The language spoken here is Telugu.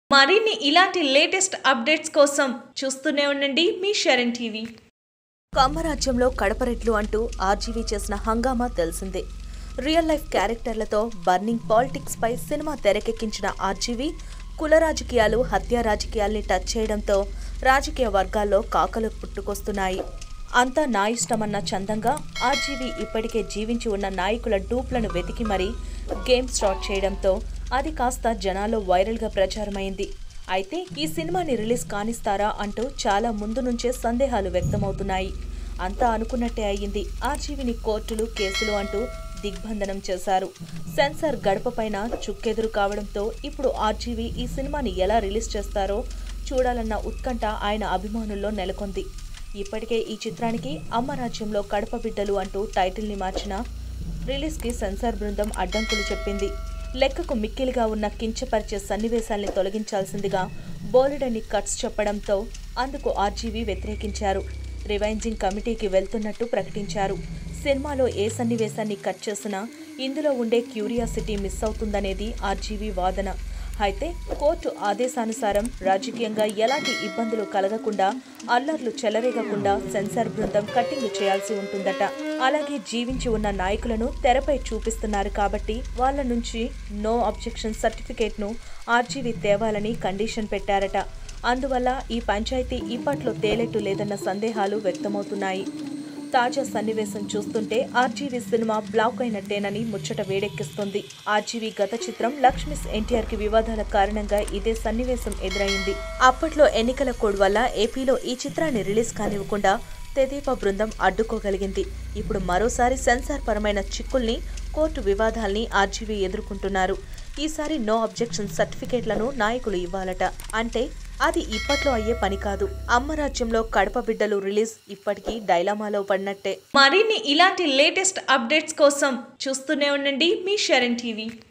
మరిన్ని ఇలాంటి లేటెస్ట్ అప్డేట్స్ కోసం చూస్తూనే ఉండండి మీ షరణ్ టీవీ కమ్మరాజ్యంలో కడపరెట్లు అంటూ ఆర్జీవీ చేసిన హంగామా తెలిసిందే రియల్ లైఫ్ క్యారెక్టర్లతో బర్నింగ్ పాలిటిక్స్ పై సినిమా తెరకెక్కించిన ఆర్జీవీ కుల రాజకీయాలు హత్య రాజకీయాల్ని టచ్ చేయడంతో రాజకీయ వర్గాల్లో కాకలు పుట్టుకొస్తున్నాయి అంతా నా ఇష్టమన్న చందంగా ఆర్జీవీ ఇప్పటికే జీవించి ఉన్న నాయకుల డూప్లను వెతికి మరీ గేమ్ స్టార్ట్ చేయడంతో అది కాస్త జనాల్లో వైరల్గా ప్రచారమైంది అయితే ఈ సినిమాని రిలీజ్ కానిస్తారా అంటూ చాలా ముందు నుంచే సందేహాలు వ్యక్తమవుతున్నాయి అంతా అనుకున్నట్టే అయ్యింది ఆర్జీవీని కోర్టులు కేసులు అంటూ దిగ్బంధనం చేశారు సెన్సార్ గడప పైన చుక్కెదురు కావడంతో ఇప్పుడు ఆర్జీవీ ఈ సినిమాని ఎలా రిలీజ్ చేస్తారో చూడాలన్న ఉత్కంఠ ఆయన అభిమానుల్లో నెలకొంది ఇప్పటికే ఈ చిత్రానికి అమ్మ రాజ్యంలో కడప బిడ్డలు అంటూ టైటిల్ని మార్చిన రిలీజ్కి సెన్సార్ బృందం అడ్డంకులు చెప్పింది లెక్కకు మిక్కిలిగా ఉన్న కించపరిచే సన్నివేశాల్ని తొలగించాల్సిందిగా బోలెడని కట్స్ చెప్పడంతో అందుకు ఆర్జీవీ వ్యతిరేకించారు రివైంజింగ్ కమిటీకి వెళ్తున్నట్టు ప్రకటించారు సినిమాలో ఏ సన్నివేశాన్ని కట్ చేసినా ఇందులో ఉండే క్యూరియాసిటీ మిస్ అవుతుందనేది ఆర్జీవీ వాదన అయితే కోర్టు ఆదేశానుసారం రాజకీయంగా ఎలాంటి ఇబ్బందులు కలగకుండా అల్లర్లు చెలరేగకుండా సెన్సార్ బృందం కట్టింగ్ చేయాల్సి ఉంటుందట అలాగే జీవించి ఉన్న నాయకులను తెరపై చూపిస్తున్నారు కాబట్టి వాళ్ళ నుంచి నో అబ్జెక్షన్ సర్టిఫికేట్ను ఆర్జీవీ తేవాలని కండిషన్ పెట్టారట అందువల్ల ఈ పంచాయతీ ఇప్పట్లో తేలెట్టు లేదన్న సందేహాలు వ్యక్తమవుతున్నాయి తాజా సన్నివేశం చూస్తుంటే ఆర్జీవీ సినిమా బ్లాక్ అయినట్టేనని ముచ్చట వేడెక్కిస్తుంది ఆర్జీవీ గత చిత్రం లక్ష్మిస్ ఎన్టీఆర్ కి వివాదాల కారణంగా ఇదే సన్నివేశం ఎదురైంది అప్పట్లో ఎన్నికల కోడ్ వల్ల ఏపీలో ఈ చిత్రాన్ని రిలీజ్ కానివ్వకుండా తెదేపా బృందం అడ్డుకోగలిగింది ఇప్పుడు మరోసారి సెన్సార్ పరమైన చిక్కుల్ని కోర్టు వివాదాల్ని ఆర్జీవీ ఎదుర్కొంటున్నారు ఈసారి నో అబ్జెక్షన్ సర్టిఫికేట్లను నాయకులు ఇవ్వాలట అంటే అది ఇప్పట్లో అయ్యే పని కాదు అమ్మ రాజ్యంలో కడప బిడ్డలు రిలీజ్ ఇప్పటికీ డైలామాలో పడినట్టే మరిన్ని ఇలాంటి లేటెస్ట్ అప్డేట్స్ కోసం చూస్తూనే ఉండండి మీ షరణ్ టీవీ